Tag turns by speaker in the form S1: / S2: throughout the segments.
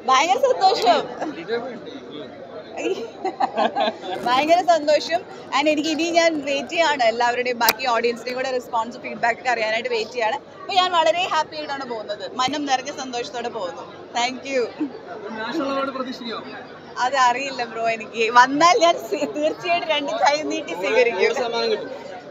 S1: ഭയങ്കര സന്തോഷം ഭയങ്കര സന്തോഷം ആൻഡ് എനിക്ക് ഇനി ഞാൻ വെയിറ്റ് ചെയ്യാണ് എല്ലാവരുടെയും ബാക്കി ഓഡിയൻസിനെയും കൂടെ റെസ്പോൺസ് ഫീഡ്ബാക്ക് ഒക്കെ അറിയാനായിട്ട് വെയിറ്റ് ചെയ്യാണ് അപ്പോൾ ഞാൻ വളരെ ഹാപ്പി ആയിട്ടാണ് പോകുന്നത് മനം നിറഞ്ഞ സന്തോഷത്തോടെ പോകുന്നു താങ്ക് യു
S2: നാഷണൽ അവാർഡ് പ്രതീക്ഷിക്കോ
S1: അത് അറിയില്ല ബ്രോ എനിക്ക് വന്നാൽ ഞാൻ സ്വീ- തീർച്ചയായിട്ടും രണ്ട് കൈ നീട്ടി സ്വീകരിക്കും
S2: സമ്മാനം കിട്ടും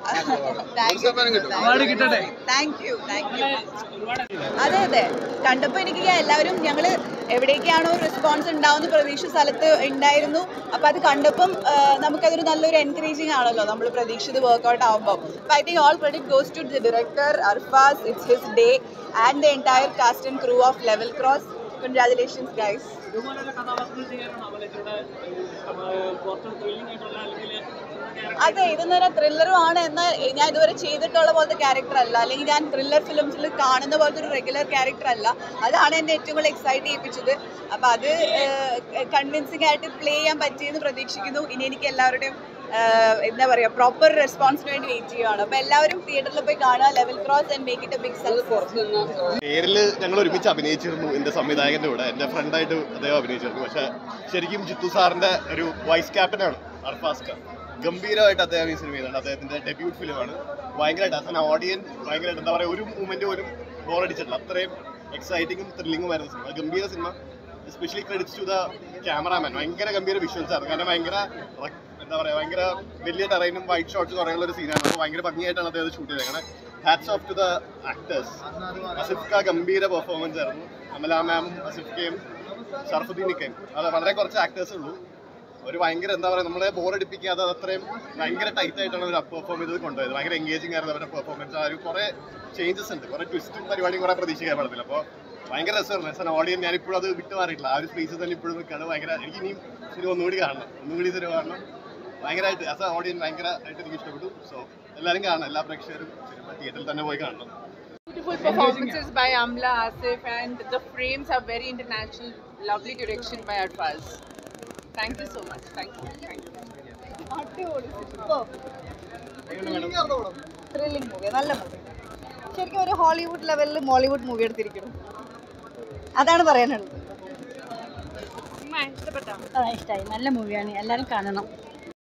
S1: അവാർഡ്
S2: കിട്ടട്ടെ.
S1: താങ്ക് യു താങ്ക് യു അതെ അതെ കണ്ടപ്പോൾ എനിക്ക് എല്ലാവരും ഞങ്ങൾ എവിടേക്കാണോ റെസ്പോൺസ് ഉണ്ടാവുന്ന പ്രതീക്ഷ സ്ഥലത്ത് ഉണ്ടായിരുന്നു അപ്പോൾ അത് കണ്ടപ്പം ആ, നമുക്കതൊരു നല്ലൊരു എൻകറേജിങ് ആണല്ലോ നമ്മൾ പ്രതീക്ഷിത് വർക്കൗട്ട് ആകുമ്പോൾ അപ്പോൾ I think all credit goes to the director Arfaz it's his day and the entire cast and crew of Level Cross congratulations guys
S2: ഇതുപോലുള്ള കഥാപാത്രങ്ങൾ ചെയ്യാനാണോ അവലച്ചയുടെ കുറച്ച് ത്രില്ലിംഗ് ആയിട്ടുള്ള അല്ലെങ്കിൽ
S1: അതെ ഇതെന്ന് പറഞ്ഞാൽ ത്രില്ലറും ആണ് എന്നാൽ ഞാൻ ഇതുവരെ ചെയ്തിട്ടുള്ള പോലത്തെ ക്യാരക്ടർ അല്ല അല്ലെങ്കിൽ ഞാൻ ത്രില്ലർ ഫിലിംസിൽ കാണുന്ന പോലത്തെ ഒരു റെഗുലർ ക്യാരക്ടർ അല്ല അതാണ് എന്നെ ഏറ്റവും കൂടുതൽ എക്സൈറ്റ് ചെയ്യിപ്പിച്ചത് അപ്പം അത് കൺവിൻസിംഗ് ആയിട്ട് പ്ലേ ചെയ്യാൻ പറ്റിയെന്ന് പ്രതീക്ഷിക്കുന്നു ഇനി എനിക്ക് എല്ലാവരുടെയും ഏഹ്, എന്താ പറയുക പ്രോപ്പർ റെസ്പോൺസിന് വേണ്ടി വെയിറ്റ് ചെയ്യുകയാണ് അപ്പോൾ എല്ലാവരും തിയേറ്ററിൽ പോയി കാണുക Level Cross and make it a big success
S3: നേരിൽ ഞങ്ങൾ ഒരുമിച്ച് അഭിനയിച്ചിരുന്നു എൻ്റെ സംവിധായകൻ്റെ കൂടെ എൻ്റെ ഫ്രണ്ടായിട്ട് അദ്ദേഹം അഭിനയിച്ചിരുന്നു പക്ഷേ ശരിക്കും ജിത്തു സാറിൻ്റെ ഒരു വൈസ് ക്യാപ്റ്റനാണ് അർഫാസ്ക ഗംഭീരമായിട്ട് അദ്ദേഹം ഈ സിനിമ ചെയ്തിട്ടുണ്ട് അദ്ദേഹത്തിൻ്റെ ഡെബ്യൂട്ട് ഫിലിമാണ് ഭയങ്കരമായിട്ട് ആസ് എൻ ഓഡിയൻ ഭയങ്കരമായിട്ട് എന്താ പറയുക ഒരു മൂമെൻറ്റ് പോലും ബോറടിച്ചിട്ടില്ല അത്രയും എക്സൈറ്റിങ്ങും ത്രില്ലിങ്ങും ആയിരുന്നു സിനിമ ഗംഭീര cinema especially credits to the cameraman ഭയങ്കര ഗംഭീര വിഷ്വൽസ് ആയിരുന്നു കാരണം ഭയങ്കര റ- എന്താ പറയുക ഭയങ്കര വലിയ ടെറൈനും വൈറ്റ് ഷോട്ട്സ് കുറേയുള്ള ഒരു സീനാണ് അപ്പോൾ ഭയങ്കര ഭംഗിയായിട്ടാണ് അദ്ദേഹം ഷൂട്ട് ചെയ്തത് അങ്ങനെ hats off to the actors അസിഫ്ക ഗംഭീര പെർഫോമൻസ് ആയിരുന്നു അമല മാമും അസിഫ്കയും ഷർഫുദ്ദീനിക്കയും അത് വളരെ കുറച്ച് ആക്ടേഴ്സ് ഉള്ളൂ ഒരു ഭയങ്കര എന്താ പറയുക നമ്മളെ ബോറടിപ്പിക്കാതെ അത് അത്രയും ഭയങ്കര ടൈറ്റ് ആയിട്ടാണ് അവർ പെർഫോം ചെയ്തത് കൊണ്ടുപോയത് ഭയങ്കര എൻഗേജിങ് ആയിരുന്നു അവരുടെ പെർഫോമൻസ് ആ ഒരു കുറേ ചേഞ്ചസ് ഉണ്ട് കുറേ ട്വിസ്റ്റും പരിപാടിയും കുറേ പ്രതീക്ഷിക്കാൻ പാടില്ല അപ്പോൾ ഭയങ്കര രസമായിരുന്നു ആസ് എൻ ഓഡിയൻ ഞാനിപ്പോഴും അത് വിട്ടു മാറിയിട്ടില്ല ആ ഒരു സ്പേസിൽ തന്നെ ഇപ്പോഴും നിൽക്കുകയാണ് ഭയങ്കര എനിക്ക് ഇനിയും സിനിമ ഒന്നുകൂടി കാണണം ഒന്നുകൂടി സിനിമ കാണണം ഭയങ്കരമായിട്ട് ആസ് എ ഓഡിയൻ ഭയങ്കരമായിട്ട് എനിക്ക് ഇഷ്ടപ്പെട്ടു സോ എല്ലാവരും കാണണം എല്ലാ പ്രേക്ഷകരും സിനിമ തിയേറ്ററിൽ തന്നെ പോയി കാണണം
S4: Beautiful performances by Amla Asif and the frames are very international. Lovely direction by Arfaz. Thank you so much. Thank you. Thank you.
S1: Thrilling movie നല്ല മൂവി ശരിക്കും ഒരു ഹോളിവുഡ് ലെവലിൽ മോളിവുഡ് മൂവി എടുത്തിരിക്കുന്നു അതാണ് പറയാനുള്ളത്
S5: ആ ഇഷ്ടമായി നല്ല മൂവിയാണ് എല്ലാവരും കാണണം